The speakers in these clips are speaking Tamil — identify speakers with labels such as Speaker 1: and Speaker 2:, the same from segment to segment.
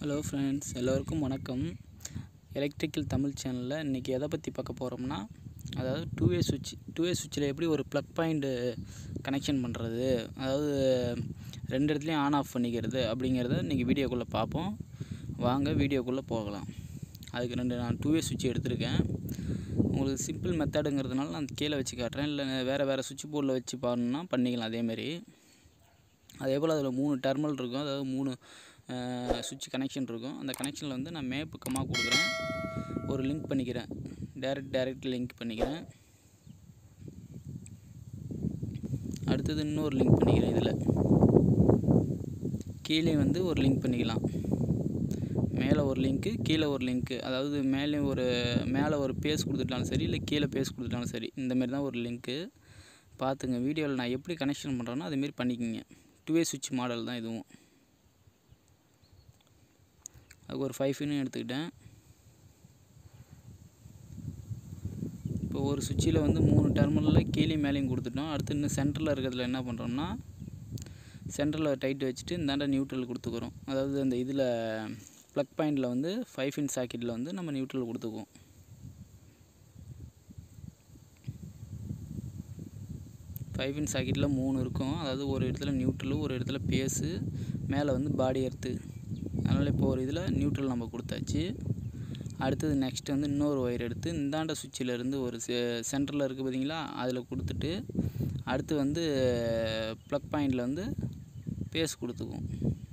Speaker 1: ஹலோ ஃப்ரெண்ட்ஸ் எல்லோருக்கும் வணக்கம் எலக்ட்ரிக்கல் தமிழ் சேனலில் இன்றைக்கி எதை பற்றி பார்க்க போகிறோம்னா அதாவது டூ வே சுவிட்ச் டூ வே சுவிட்சில் எப்படி ஒரு ப்ளக் பாயிண்ட்டு கனெக்ஷன் பண்ணுறது அதாவது ரெண்டு இடத்துலையும் ஆன் ஆஃப் பண்ணிக்கிறது அப்படிங்கிறத இன்றைக்கி வீடியோக்குள்ளே பார்ப்போம் வாங்க வீடியோக்குள்ளே போகலாம் அதுக்கு ரெண்டு நான் டூ வே சுவிட்ச் எடுத்திருக்கேன் உங்களுக்கு சிம்பிள் மெத்தடுங்கிறதுனால நான் கீழே வச்சு காட்டுறேன் இல்லை வேறு வேறு சுவிட்ச் போர்டில் வச்சு பண்ணணும்னா பண்ணிக்கலாம் அதேமாரி அதே போல் அதில் மூணு டெர்மல் இருக்கும் அதாவது மூணு சுவிட்ச் கனெக்ஷன் இருக்கும் அந்த கனெக்ஷனில் வந்து நான் மேப்பு கம்மா கொடுக்குறேன் ஒரு லிங்க் பண்ணிக்கிறேன் டேரெக்ட் டேரெக்ட் லிங்க் பண்ணிக்கிறேன் அடுத்தது இன்னொரு லிங்க் பண்ணிக்கிறேன் இதில் கீழே வந்து ஒரு லிங்க் பண்ணிக்கலாம் மேலே ஒரு லிங்க்கு கீழே ஒரு லிங்க்கு அதாவது மேலே ஒரு மேலே ஒரு பேஸ் கொடுத்துட்டாலும் சரி இல்லை கீழே பேஸ் கொடுத்துட்டாலும் சரி இந்தமாரி தான் ஒரு லிங்க்கு பார்த்துங்க வீடியோவில் நான் எப்படி கனெக்ஷன் பண்ணுறேனோ அதேமாரி பண்ணிக்கிங்க டூ வே சுவிட்ச் மாடல் தான் இதுவும் அதுக்கு ஒரு ஃபைவ் பின்னு எடுத்துக்கிட்டேன் இப்போ ஒரு சுவிட்சில் வந்து மூணு டெர்மினலில் கீழே மேலேயும் கொடுத்துட்டோம் அடுத்து இன்னும் சென்டரில் இருக்கிறதுல என்ன பண்ணுறோம்னா சென்டரில் டைட் வச்சுட்டு இந்தாண்ட நியூட்ரல் கொடுத்துக்குறோம் அதாவது அந்த இதில் ப்ளக் பாயிண்டில் வந்து ஃபைவ் இன் சாக்கெட்டில் வந்து நம்ம நியூட்ரல் கொடுத்துக்குவோம் ஃபைவ் இன் சாக்கெட்டில் மூணு இருக்கும் அதாவது ஒரு இடத்துல நியூட்ரலு ஒரு இடத்துல பேஸு மேலே வந்து பாடி எர்த்து அதனால் இப்போ ஒரு இதில் நியூட்ரல் நம்ம கொடுத்தாச்சு அடுத்தது நெக்ஸ்ட் வந்து இன்னொரு ஒயர் எடுத்து இந்தாண்ட சுவிட்சில் இருந்து ஒரு சென்டரில் இருக்குது பார்த்தீங்களா அதில் கொடுத்துட்டு அடுத்து வந்து ப்ளக் பாயிண்டில் வந்து பேஸ் கொடுத்துக்குவோம்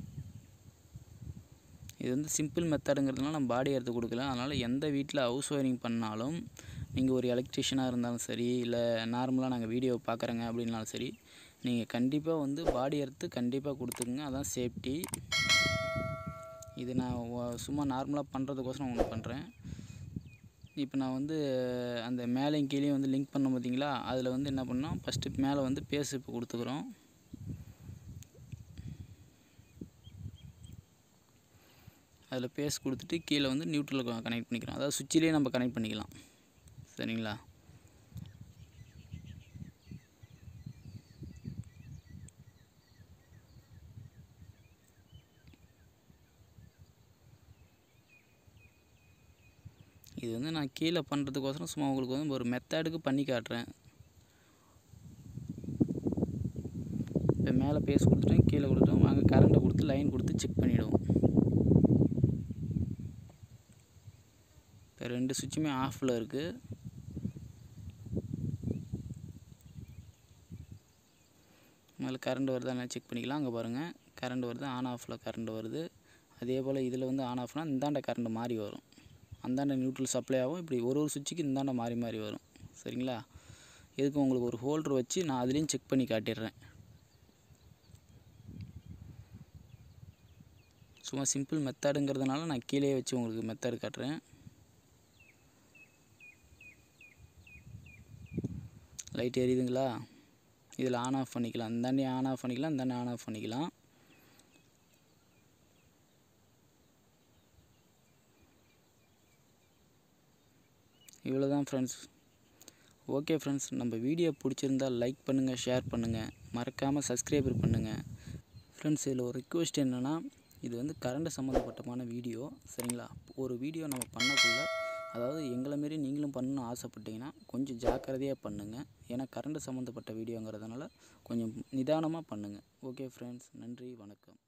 Speaker 1: இது வந்து சிம்பிள் மெத்தடுங்கிறதுனால நம்ம பாடி எடுத்து கொடுக்கல அதனால் எந்த வீட்டில் ஹவுஸ் ஒயரிங் பண்ணாலும் நீங்கள் ஒரு எலக்ட்ரிஷியனாக இருந்தாலும் சரி இல்லை நார்மலாக நாங்கள் வீடியோ பார்க்குறேங்க அப்படின்னாலும் சரி நீங்கள் கண்டிப்பாக வந்து பாடி எடுத்து கண்டிப்பாக கொடுத்துக்குங்க அதான் சேஃப்டி இது நான் சும்மா நார்மலாக பண்ணுறதுக்கோசரம் ஒன்று பண்ணுறேன் இப்போ நான் வந்து அந்த மேலேயும் கீழேயும் வந்து லிங்க் பண்ண பார்த்தீங்களா அதில் வந்து என்ன பண்ணோம் ஃபஸ்ட்டு மேலே வந்து பேஸ் இப்போ கொடுத்துக்குறோம் அதில் பேஸ் கொடுத்துட்டு கீழே வந்து நியூட்ரலுக்கு கனெக்ட் பண்ணிக்கிறோம் அதாவது சுவிட்சிலே நம்ம கனெக்ட் பண்ணிக்கலாம் சரிங்களா இது வந்து நான் கீழே பண்ணுறதுக்கோசரம் சும்மா உங்களுக்கு வந்து ஒரு மெத்தடுக்கு பண்ணி காட்டுறேன் இப்போ மேலே பேஸ் கொடுத்துட்டேன் கீழே கொடுத்துட்டோம் அங்கே கரண்ட்டை கொடுத்து லைன் கொடுத்து செக் பண்ணிவிடுவோம் இப்போ ரெண்டு சுவிட்சுமே ஆஃபில் இருக்குது மேலே கரண்ட் வருதா என்ன செக் பண்ணிக்கலாம் அங்கே பாருங்கள் கரண்ட் வருது ஆன் ஆஃபில் கரண்ட் வருது அதே போல் இதில் வந்து ஆன் ஆஃப்னால் இந்தாண்ட கரண்ட் மாறி வரும் அந்தாண்ட நியூட்ரல் சப்ளை ஆகும் இப்படி ஒரு ஒரு சுவிட்சுக்கு இந்தாண்ட மாறி மாறி வரும் சரிங்களா இதுக்கு உங்களுக்கு ஒரு ஹோல்டர் வச்சு நான் அதுலேயும் செக் பண்ணி காட்டிடுறேன் சும்மா சிம்பிள் மெத்தடுங்கிறதுனால நான் கீழே வச்சு உங்களுக்கு மெத்தடு காட்டுறேன் லைட் எரியுதுங்களா இதில் ஆன் ஆஃப் பண்ணிக்கலாம் இந்தாண்டி ஆன் ஆஃப் பண்ணிக்கலாம் இந்தாண்டி ஆன் ஆஃப் பண்ணிக்கலாம் இவ்வளோ தான் ஃப்ரெண்ட்ஸ் ஓகே ஃப்ரெண்ட்ஸ் நம்ம வீடியோ பிடிச்சிருந்தால் லைக் பண்ணுங்கள் ஷேர் பண்ணுங்கள் மறக்காமல் சப்ஸ்கிரைபர் பண்ணுங்கள் ஃப்ரெண்ட்ஸ் இதில் ஒரு ரிக்வெஸ்ட் என்னென்னா இது வந்து கரண்ட் சம்மந்தப்பட்டமான வீடியோ சரிங்களா ஒரு வீடியோ நம்ம பண்ணக்குள்ள அதாவது எங்களை மாரி நீங்களும் பண்ணணும்னு ஆசைப்பட்டீங்கன்னா கொஞ்சம் ஜாக்கிரதையாக பண்ணுங்கள் ஏன்னா கரண்ட் சம்மந்தப்பட்ட வீடியோங்கிறதுனால கொஞ்சம் நிதானமாக பண்ணுங்கள் ஓகே ஃப்ரெண்ட்ஸ் நன்றி வணக்கம்